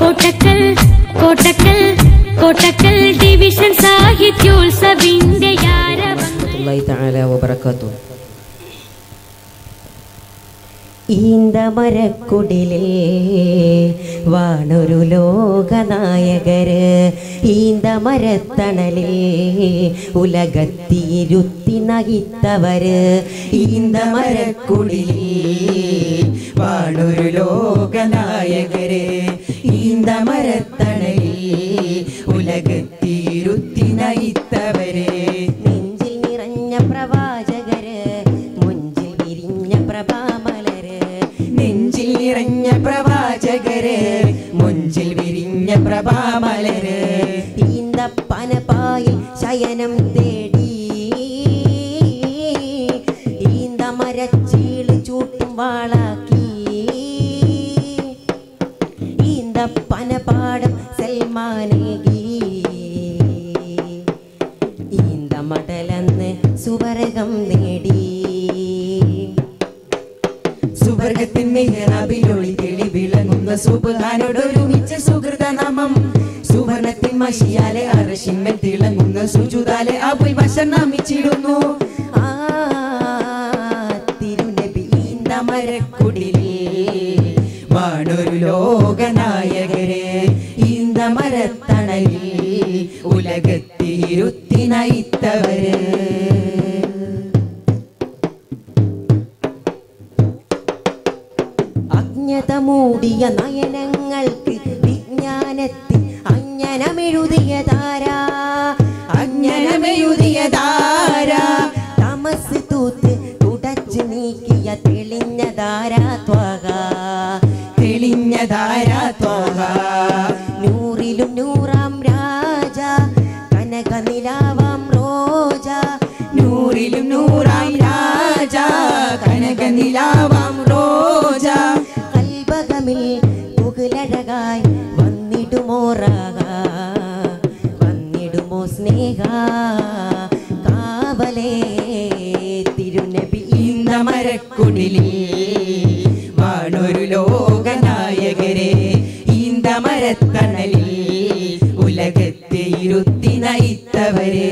Kottakkal Kottakkal Kottakkal division സാഹിത്യോത്സവിന്റെ യാരവങ്ങൾ അള്ളാഹി തആല വബറകാതുഹു ഈന്തമരക്കുടിലിൽ വാണൊരു ലോകനായകര് ഈന്തമരത്തണലിൽ ഉലകത്തിരുത്തി നയിത്തവര് ഈന്തമരക്കുടിലിൽ വാണൊരു ലോകനായകര് ഈന്തമരത്തണലിൽ ഉലകത്തിരുത്തി നയിത്തവര് നെഞ്ചിൽ നിറഞ്ഞ പ്രവാചകര് മുഞ്ചിൽ വിരിഞ്ഞ പ്രഭാമലര് നെഞ്ചിൽ നിറഞ്ഞ പ്രവാചകര് മുഞ്ചിൽ വിരിഞ്ഞ പ്രഭാമലര് ഈന്തപ്പനപ്പായിൽ ശയനം തേടി ഈന്തമരച്ചീള് ചൂട്ടും വാളാക്കി ഈന്തപ്പനപാടം സൽമാനേകി ഈന്തമടലന്ന് സുവർഗം നേടി സുവർഗത്തിൻ മിഹ്റാബിലൊളി തെളി വിളങ്ങുന്ന സുബാനോടൊരുമിച്ച സുഹൃതനാമം സുവർണത്തിൻ മഷിയാലെ അറശിന്മേൽ തിളങ്ങുന്ന സുജുതാലെ അബുൽ വശം നമിച്ചിടുന്നു ആ തിരുനബി ഈന്തമരക്കുടിലിൽ വാണൊരു ലോകനായകരെ ഈന്തമരത്തണലിൽ ഉലകത്തിരുത്തി നയിത്തവര് അജ്ഞത മൂടിയ നയനങ്ങൾക്ക് വിജ്ഞാനത്തിൽ അഞ്ജനമെഴുതിയ താര അഞ്ജനമെഴുതിയ താര തമസ് തൂത്ത് തുടച്ചു നീക്കിയ തെളിഞ്ഞ ധാരാ ത്വക തെളിഞ്ഞ ധാരാ ത്വക നൂറിലും നൂറാം രാജ കനക നിലാവാം റോജ നൂറിലും നൂറാം രാജ കനക നിലാവാം റോജ കൽബകമിൽ പുകലഴകായി വന്നിടുമോ രാഗ വന്നിടുമോ സ്നേഹ കാവലേ തിരുനബി ഈന്തമരക്കുടിലിൽ വാണൊരു ലോകനായകരെ ഈന്തമരത്തണലിൽ ഉലകത്തെ ഇരുത്തി നയിത്തവരെ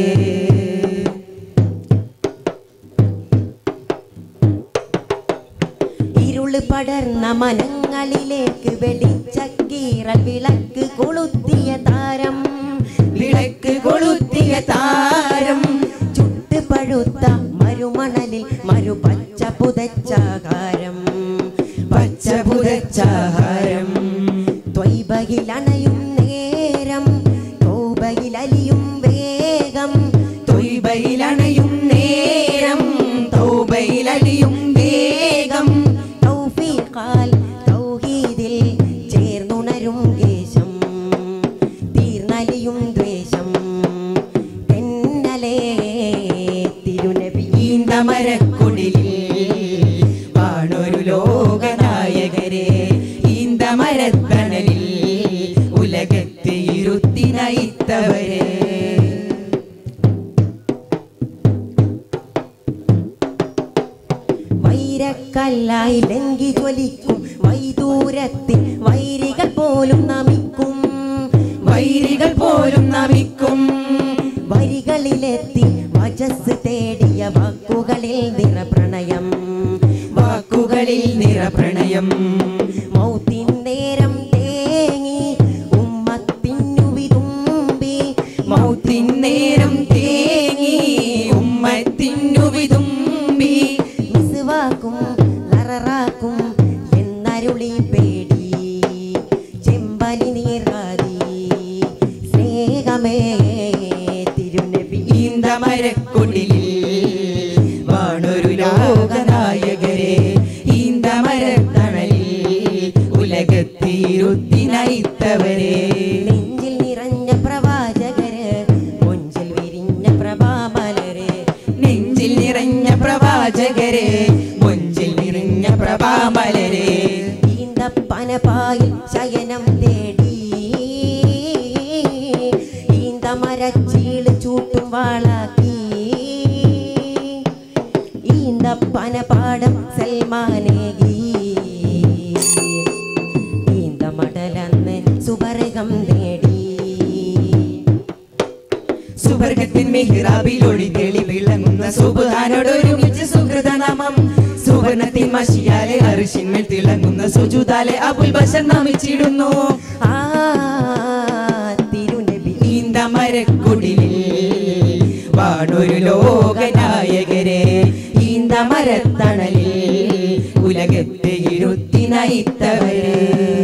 ഇരുള് പടർന്ന മനങ്ങളിലേക്ക് വെളിച്ചക്കീറൽ വിളക്ക് കൊളുത്തിയ താരം വിളക്ക് കൊളുത്തിയ താരം ചുട്ട് പഴുത്ത മരുമണലിൽ മരുപച്ച പുതച്ചാകാരം പച്ച പുതച്ചാഹാരം ത്വൈബയിലണയും നേരം തൗബയിലലിയും വേഗം ത്വൈബയിലണയും നേരം തൗബയിലലിയും വേഗം തൗഫീഖാൽ തൗഹീദിൽ ചേർന്നുണരും കേശം തീർന്നലിയും ദ്വേഷം തെന്നലേ തിരുനബി ഈന്തമരക്കുടിലിൽ വാണൊരു ലോകനായകരെ ഈന്തമരത്തണലിൽ ഉലകത്തെ ഇരുത്തി നയിത്തവരെ വൈരക്കല്ലായി ലങ്കി ജ്വലിക്കും വൈദൂരത്തിൽ വൈരികൾ പോലും നമിക്കും വൈരികൾ പോലും നമിക്കും വരികളിലെത്തി വജസ് തേടിയ വാക്കുകളിൽ നിറപ്രണയം വാക്കുകളിൽ നിറപ്രണയം മൗത്തിൻ നേരം തേങ്ങി ഉമ്മത്തിനു വിതുമ്പി മൗത്തിൻ നേരം തേങ്ങി ഉമ്മത്തിനു വിതുമ്പി മിസുവാക്കും ലററാക്കും എന്നരുളി പേടി ചെമ്പനി നീറാതി സ്നേഹമേ തിരുനബി ഈന്തമരക്കുടിലിൽ വാണൊരു ലോകനായകരെ ഈന്തമരത്തണലിൽ ഉലകത്തിരുത്തി നയിത്തവരെ നെഞ്ചിൽ നിറഞ്ഞ പ്രവാചകര് മുഞ്ചിൽ വിരിഞ്ഞ പ്രഭാമലര് നെഞ്ചിൽ നിറഞ്ഞ പ്രവാചകര് മുഞ്ചിൽ നിറഞ്ഞ പ്രഭാമലര് ഈന്തപ്പനപായിൽ ശയനം തേടി ഈന്തമരച്ചീള് ചൂട്ടും വാളാക്കി ഈന്തപ്പനപാടം സൽമാനേകി ഈന്തമടലന്ന് സുവർഗം നേടി സുവർഗത്തിൻ മെഹിറാബിൽ ഒളി തെളി വിളങ്ങുന്ന സുബാനോട് ഒരുമിച്ച് സുഹൃതനാമം സുവർണത്തിൻ മഷിയാലെ അറിഷിന്മേൽ തിളങ്ങുന്ന സുജുതാലെ അബുൽ ബഷർ നമിച്ചിടുന്നു ആ തിരുനബി ഈന്തമരക്കുടിലിൽ വാണൊരു ലോകനായകരെ ഈന്തമരത്തണലിൽ ഉലകത്തെ ഇരുത്തി നയിത്തവരെ